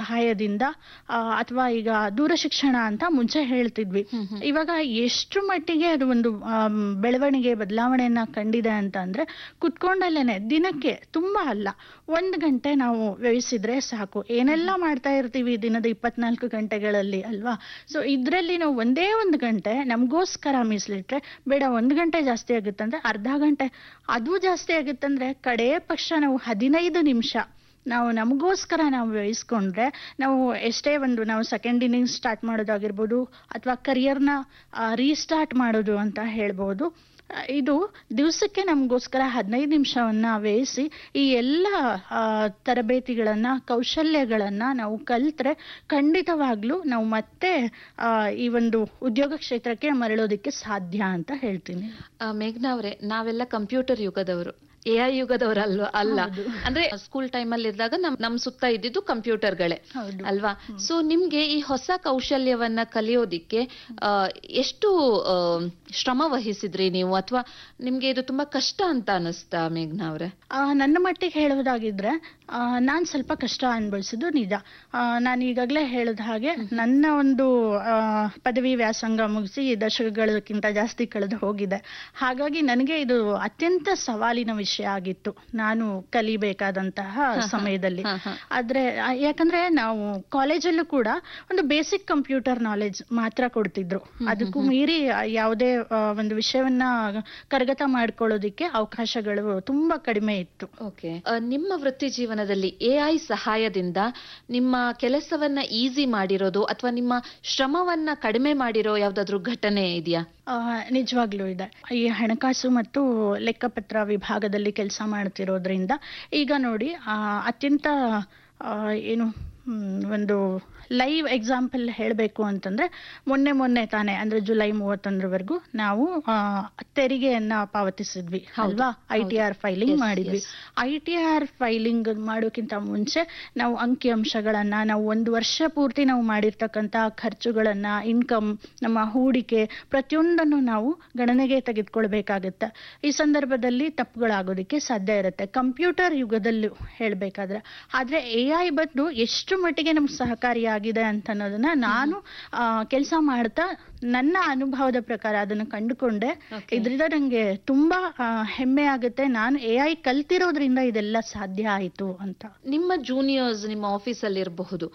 ಸಹಾಯದಿಂದ ಅಥವಾ ಈಗ ದೂರ ಶಿಕ್ಷಣ ಅಂತ ಮುಂಚೆ ಹೇಳ್ತಿದ್ವಿ ಇವಾಗ ಎಷ್ಟು ಮಟ್ಟಿಗೆ ಅದು ಒಂದು ಆಮ್, ಬೆಳವಣಿಗೆ ಬದಲಾವಣೆಯನ್ನ ಕಂಡಿದೆ ಅಂತ ಅಂದ್ರೆ ಕುತ್ಕೊಂಡಲ್ಲೇನೆ ದಿನಕ್ಕೆ ತುಂಬಾ ಅಲ್ಲ ಒಂದ್ ಗಂಟೆ ನಾವು ವ್ಯಯಿಸಿದ್ರೆ ಸಾಕು ಏನೆಲ್ಲ ಮಾಡ್ತಾ ಇರ್ತೀವಿ ದಿನದ ಇಪ್ಪತ್ನಾಲ್ಕು ಗಂಟೆಗಳಲ್ಲಿ ಅಲ್ವಾ ಸೊ ಇದ್ರಲ್ಲಿ ನಾವು ಒಂದೇ ಒಂದು ಗಂಟೆ ನಮಗೋಸ್ಕರ ಮೀಸಲಿಟ್ರೆ ಬೇಡ ಒಂದು ಗಂಟೆ ಜಾಸ್ತಿ ಆಗುತ್ತಂದ್ರೆ ಅರ್ಧ ಗಂಟೆ ಅದು ಜಾಸ್ತಿ ಆಗುತ್ತಂದ್ರೆ ಕಡೇ ಪಕ್ಷ ನಾವು ಹದಿನೈದು ನಿಮಿಷ ನಾವು ನಮಗೋಸ್ಕರ ನಾವು ವ್ಯಯಿಸ್ಕೊಂಡ್ರೆ ನಾವು ಎಷ್ಟೇ ಒಂದು ನಾವು ಸೆಕೆಂಡ್ ಇನ್ನಿಂಗ್ಸ್ ಸ್ಟಾರ್ಟ್ ಮಾಡೋದಾಗಿರ್ಬೋದು ಅಥವಾ ಕರಿಯರ್ನ ರೀಸ್ಟಾರ್ಟ್ ಮಾಡೋದು ಅಂತ ಹೇಳ್ಬೋದು ಆ, ಇದು ದಿವಸಕ್ಕೆ ನಮಗೋಸ್ಕರ ಹದಿನೈದು ನಿಮಿಷವನ್ನ ವ್ಯಯಿಸಿ ಈ ಎಲ್ಲ ಆ, ತರಬೇತಿಗಳನ್ನ ಕೌಶಲ್ಯಗಳನ್ನ ನಾವು ಕಲ್ತ್ರೆ ಖಂಡಿತವಾಗ್ಲೂ ನಾವು ಮತ್ತೆ ಆ, ಈ ಒಂದು ಉದ್ಯೋಗ ಕ್ಷೇತ್ರಕ್ಕೆ ಮರಳೋದಕ್ಕೆ ಸಾಧ್ಯ ಅಂತ ಹೇಳ್ತೀನಿ ಆ, ಮೇಘ್ನಾ ಅವರೇ ನಾವೆಲ್ಲ ಕಂಪ್ಯೂಟರ್ ಯುಗದವರು ಎ ಐ ಯುಗದವರು ಅಲ್ವಾ ಅಲ್ಲ ಹೌದು. ಅಂದ್ರೆ ಸ್ಕೂಲ್ ಟೈಮ್ ಅಲ್ಲಿ ಇದ್ದಾಗ ನಮ್ ನಮ್ ಸುತ್ತ ಇದ್ದಿದ್ದು ಕಂಪ್ಯೂಟರ್ಗಳೇ ಹೌದು. ಅಲ್ವಾ ಸೊ ನಿಮ್ಗೆ ಈ ಹೊಸ ಕೌಶಲ್ಯವನ್ನ ಕಲಿಯೋದಿಕ್ಕೆ ಆ, ಎಷ್ಟು ಆ, ಶ್ರಮ ವಹಿಸಿದ್ರಿ ನೀವು ಅಥವಾ ನಿಮ್ಗೆ ಇದು ತುಂಬಾ ಕಷ್ಟ ಅಂತ ಅನಿಸ್ತಾ ಮೇಘ್ನಾ ಅವ್ರೆ ಆ, ನನ್ನ ಮಟ್ಟಿಗೆ ಹೇಳುವುದಾಗಿದ್ರೆ ಆ, ನಾನ್ ಸ್ವಲ್ಪ ಕಷ್ಟ ಅನ್ಭವಿಸಿದ್ದು ನಿಜ ಆ, ನಾನು ಈಗಾಗಲೇ ಹೇಳಿದ ಹಾಗೆ ನನ್ನ ಒಂದು ಆ, ಪದವಿ ವ್ಯಾಸಂಗ ಮುಗಿಸಿ ದಶಕಗಳಕ್ಕಿಂತ ಜಾಸ್ತಿ ಕಳೆದು ಹೋಗಿದೆ ಹಾಗಾಗಿ ನನಗೆ ಇದು ಅತ್ಯಂತ ಸವಾಲಿನ ವಿಷಯ ಆಗಿತ್ತು ನಾನು ಕಲಿಬೇಕಾದಂತಹ ಸಮಯದಲ್ಲಿ ಹ, ಹ. ಆದ್ರೆ ಆ, ಯಾಕಂದ್ರೆ ನಾವು ಕಾಲೇಜಲ್ಲೂ ಕೂಡ ಒಂದು ಬೇಸಿಕ್ ಕಂಪ್ಯೂಟರ್ ನಾಲೆಜ್ ಮಾತ್ರ ಕೊಡ್ತಿದ್ರು ಅದಕ್ಕೂ ಮೀರಿ ಆ, ಯಾವುದೇ ಆ, ಒಂದು ವಿಷಯವನ್ನ ಕರಗತ ಮಾಡ್ಕೊಳ್ಳೋದಿಕ್ಕೆ ಅವಕಾಶಗಳು ತುಂಬಾ ಕಡಿಮೆ ಇತ್ತು ಓಕೆ ನಿಮ್ಮ ವೃತ್ತಿ ಜೀವನದಲ್ಲಿ ಎ ಐ ಸಹಾಯದಿಂದ ನಿಮ್ಮ ಕೆಲಸವನ್ನ ಈಸಿ ಮಾಡಿರೋದು ಅಥವಾ ನಿಮ್ಮ ಶ್ರಮವನ್ನ ಕಡಿಮೆ ಮಾಡಿರೋ ಯಾವ್ದಾದ್ರು ಘಟನೆ ಇದೆಯಾ ಆ, ನಿಜವಾಗ್ಲೂ ಇದೆ ಈ ಹಣಕಾಸು ಮತ್ತು ಲೆಕ್ಕಪತ್ರ ವಿಭಾಗದಲ್ಲಿ ಕೆಲಸ ಮಾಡ್ತಿರೋದ್ರಿಂದ ಈಗ ನೋಡಿ ಆ, ಅತ್ಯಂತ ಆ, ಏನು ಹ್ಮ್, ಒಂದು ಲೈವ್ ಎಕ್ಸಾಂಪಲ್ ಹೇಳಬೇಕು ಅಂತಂದ್ರೆ ಮೊನ್ನೆ ಮೊನ್ನೆ ತಾನೇ ಅಂದ್ರೆ ಜುಲೈ ಮೂವತ್ತೊಂದರವರೆಗೂ ನಾವು ಆ, ತೆರಿಗೆಯನ್ನ ಪಾವತಿಸಿದ್ವಿ ಅಲ್ವಾ I T R filing Yes, ಮಾಡಿದ್ವಿ yes. I T R filing ಮಾಡೋಕ್ಕಿಂತ ಮುಂಚೆ ನಾವು ಅಂಕಿಅಂಶಗಳನ್ನ ನಾವು ಒಂದು ವರ್ಷ ಪೂರ್ತಿ ನಾವು ಮಾಡಿರ್ತಕ್ಕಂಥ ಖರ್ಚುಗಳನ್ನ ಇನ್ಕಮ್ ನಮ್ಮ ಹೂಡಿಕೆ ಪ್ರತಿಯೊಂದನ್ನು ನಾವು ಗಣನೆಗೆ ತೆಗೆದುಕೊಳ್ಬೇಕಾಗುತ್ತೆ ಈ ಸಂದರ್ಭದಲ್ಲಿ ತಪ್ಪುಗಳಾಗೋದಕ್ಕೆ ಸಾಧ್ಯ ಇರುತ್ತೆ ಕಂಪ್ಯೂಟರ್ ಯುಗದಲ್ಲೂ ಹೇಳ್ಬೇಕಾದ್ರೆ ಆದ್ರೆ ಎ ಐ ಬಂದು ಎಷ್ಟು ಮಟ್ಟಿಗೆ ನಮ್ಗೆ ಸಹಕಾರಿಯಾಗಿದೆ ಅಂತ ಅನ್ನೋದನ್ನ ನಾನು ಕೆಲಸ ಮಾಡ್ತಾ ನನ್ನ ಅನುಭವದ ಪ್ರಕಾರ ಅದನ್ನು ಕಂಡುಕೊಂಡೆ Okay. ಇದರಿಂದ ನಂಗೆ ತುಂಬಾ ಆ, ಹೆಮ್ಮೆ ಆಗುತ್ತೆ ನಾನು ಎ ಐ ಕಲ್ತಿರೋದ್ರಿಂದ ಇದೆಲ್ಲ ಸಾಧ್ಯ ಆಯ್ತು ಅಂತ ನಿಮ್ಮ ಜೂನಿಯರ್ಸ್ ನಿಮ್ಮ ಆಫೀಸ್ ಅಲ್ಲಿ ಇರಬಹುದು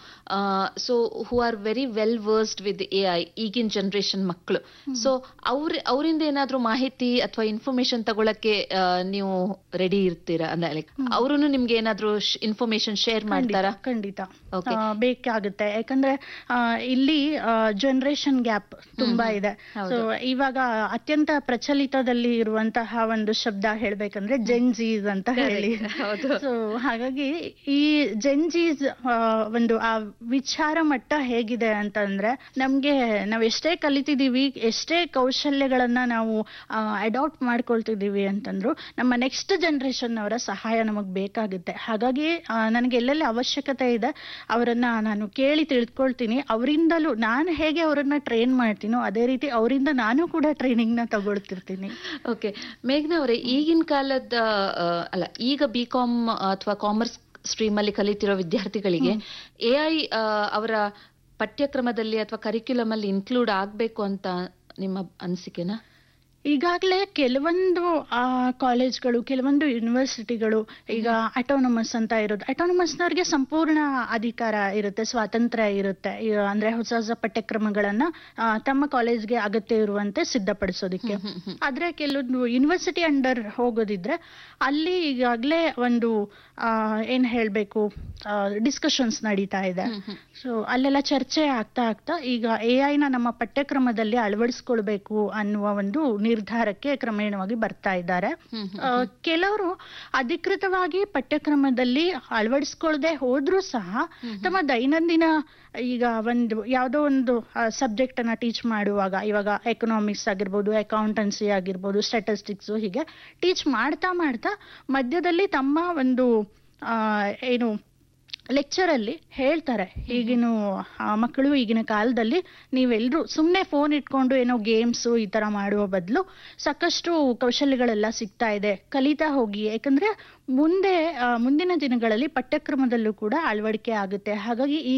so who are very well versed with A I ಈಗಿನ ಜನರೇಷನ್ ಮಕ್ಕಳು ಸೊ ಅವ್ರ ಅವರಿಂದ ಏನಾದ್ರೂ ಮಾಹಿತಿ ಅಥವಾ ಇನ್ಫಾರ್ಮೇಶನ್ ತಗೊಳಕ್ಕೆ ಆ, ನೀವು ರೆಡಿ ಇರ್ತೀರಾ ಅಂದ್ರೆ ಲೈಕ್ ಅವರು ನಿಮ್ಗೆ ಏನಾದ್ರೂ ಇನ್ಫಾರ್ಮೇಶನ್ ಶೇರ್ ಮಾಡ್ತಾರಾ ಖಂಡಿತ Okay. ಆ, ಬೇಕಾಗುತ್ತೆ ಯಾಕಂದ್ರೆ ಆ, ಇಲ್ಲಿ ಜನರೇಷನ್ ಗ್ಯಾಪ್ ತುಂಬಾ ಇದೆ ಹೌದು. ಸೊ ಇವಾಗ ಅತ್ಯಂತ ಪ್ರಚಲಿತದಲ್ಲಿ ಇರುವಂತಹ ಒಂದು ಶಬ್ದ ಹೇಳ್ಬೇಕಂದ್ರೆ ಜೆನ್ಜೀಸ್ ಅಂತ ಹೇಳಿ ಹೌದು. ಸೊ ಹಾಗಾಗಿ ಈ ಜೆನ್ಜೀಸ್ ಒಂದು ಆ ವಿಚಾರ ಮಟ್ಟ ಹೇಗಿದೆ ಅಂತಂದ್ರೆ ನಮ್ಗೆ ನಾವ್ ಎಷ್ಟೇ ಕಲಿತಿದೀವಿ ಎಷ್ಟೇ ಕೌಶಲ್ಯಗಳನ್ನ ನಾವು ಅಡಾಪ್ಟ್ ಮಾಡ್ಕೊಳ್ತಿದೀವಿ ಅಂತಂದ್ರು ನಮ್ಮ ನೆಕ್ಸ್ಟ್ ಜನರೇಷನ್ ಅವರ ಸಹಾಯ ನಮಗ್ ಬೇಕಾಗುತ್ತೆ ಹಾಗಾಗಿ ಆ, ನನಗೆ ಎಲ್ಲೆಲ್ಲಿ ಅವಶ್ಯಕತೆ ಇದೆ ಅವರನ್ನ ನಾನು ಕೇಳಿ ತಿಳ್ಕೊಳ್ತೀನಿ ಅವರಿಂದಲೂ ನಾನು ಹೇಗೆ ಅವರನ್ನ ಟ್ರೈನ್ ಮಾಡ್ತೀನೋ ಅದೇ ರೀತಿ ಅವರಿಂದ ನಾನು ಕೂಡ ಟ್ರೈನಿಂಗ್ ನ ತಗೊಳ್ತಿರ್ತೀನಿ ಓಕೆ ಮೇಘ್ನಾ ಅವರೇ ಈಗಿನ ಕಾಲದ ಆ, ಅಲ್ಲ ಈಗ ಬಿ ಕಾಮ್ ಅಥವಾ ಕಾಮರ್ಸ್ ಸ್ಟ್ರೀಮ್ ಅಲ್ಲಿ ಕಲಿತಿರೋ ವಿದ್ಯಾರ್ಥಿಗಳಿಗೆ ಎ ಐ ಅವರ ಪಠ್ಯಕ್ರಮದಲ್ಲಿ ಅಥವಾ ಕರಿಕ್ಯುಲಮ್ ಅಲ್ಲಿ ಇನ್ಕ್ಲೂಡ್ ಆಗ್ಬೇಕು ಅಂತ ನಿಮ್ಮ ಅನಿಸಿಕೆನಾ ಈಗಾಗಲೇ ಕೆಲವೊಂದು ಆ, ಕಾಲೇಜ್ಗಳು ಕೆಲವೊಂದು ಯೂನಿವರ್ಸಿಟಿಗಳು ಈಗ ಅಟೋನಮಸ್ ಅಂತ ಇರೋದು ಅಟೋನಮಸ್ನವ್ರಿಗೆ ಸಂಪೂರ್ಣ ಅಧಿಕಾರ ಇರುತ್ತೆ ಸ್ವಾತಂತ್ರ್ಯ ಇರುತ್ತೆ ಈ, ಅಂದ್ರೆ ಹೊಸ ಹೊಸ ಪಠ್ಯಕ್ರಮಗಳನ್ನ ಆ, ತಮ್ಮ ಕಾಲೇಜ್ಗೆ ಅಗತ್ಯ ಇರುವಂತೆ ಸಿದ್ಧಪಡಿಸೋದಿಕ್ಕೆ ಆದ್ರೆ ಕೆಲವೊಂದು ಯೂನಿವರ್ಸಿಟಿ ಅಂಡರ್ ಹೋಗೋದಿದ್ರೆ ಅಲ್ಲಿ ಈಗಾಗಲೇ ಒಂದು ಆ, ಏನ್ ಹೇಳ್ಬೇಕು ಡಿಸ್ಕಷನ್ಸ್ ನಡೀತಾ ಇದೆ ಸೊ ಅಲ್ಲೆಲ್ಲ ಚರ್ಚೆ ಆಗ್ತಾ ಆಗ್ತಾ ಈಗ ಎ ನ ನಮ್ಮ ಪಠ್ಯಕ್ರಮದಲ್ಲಿ ಅಳವಡಿಸ್ಕೊಳ್ಬೇಕು ಅನ್ನುವ ಒಂದು ನಿರ್ಧಾರಕ್ಕೆ ಕ್ರಮೇಣವಾಗಿ ಬರ್ತಾ ಇದ್ದಾರೆ ಆ, ಕೆಲವರು ಅಧಿಕೃತವಾಗಿ ಪಠ್ಯಕ್ರಮದಲ್ಲಿ ಅಳವಡಿಸ್ಕೊಳ್ದೆ ಹೋದ್ರೂ ಸಹ ತಮ್ಮ ದೈನಂದಿನ ಈಗ ಒಂದು ಯಾವುದೋ ಒಂದು ಸಬ್ಜೆಕ್ಟ್ ಅನ್ನ ಟೀಚ್ ಮಾಡುವಾಗ ಇವಾಗ ಎಕನಾಮಿಕ್ಸ್ ಆಗಿರ್ಬೋದು ಅಕೌಂಟೆನ್ಸಿ ಆಗಿರ್ಬೋದು ಸ್ಟ್ಯಾಟಿಸ್ಟಿಕ್ಸ್ ಹೀಗೆ ಟೀಚ್ ಮಾಡ್ತಾ ಮಾಡ್ತಾ ಮಧ್ಯದಲ್ಲಿ ತಮ್ಮ ಒಂದು ಆ, ಏನು ಲೆಕ್ಚರ್ ಅಲ್ಲಿ ಹೇಳ್ತಾರೆ ಈಗಿನ ಆ, ಮಕ್ಕಳು ಈಗಿನ ಕಾಲದಲ್ಲಿ ನೀವೆಲ್ಲರೂ ಸುಮ್ಮನೆ ಫೋನ್ ಇಟ್ಕೊಂಡು ಏನೋ ಗೇಮ್ಸ್ ಈ ತರ ಮಾಡುವ ಬದಲು ಸಾಕಷ್ಟು ಕೌಶಲ್ಯಗಳೆಲ್ಲ ಸಿಗ್ತಾ ಇದೆ ಕಲಿತಾ ಹೋಗಿ ಯಾಕಂದ್ರೆ ಮುಂದೆ ಆ, ಮುಂದಿನ ದಿನಗಳಲ್ಲಿ ಪಠ್ಯಕ್ರಮದಲ್ಲೂ ಕೂಡ ಅಳವಡಿಕೆ ಆಗುತ್ತೆ ಹಾಗಾಗಿ ಈ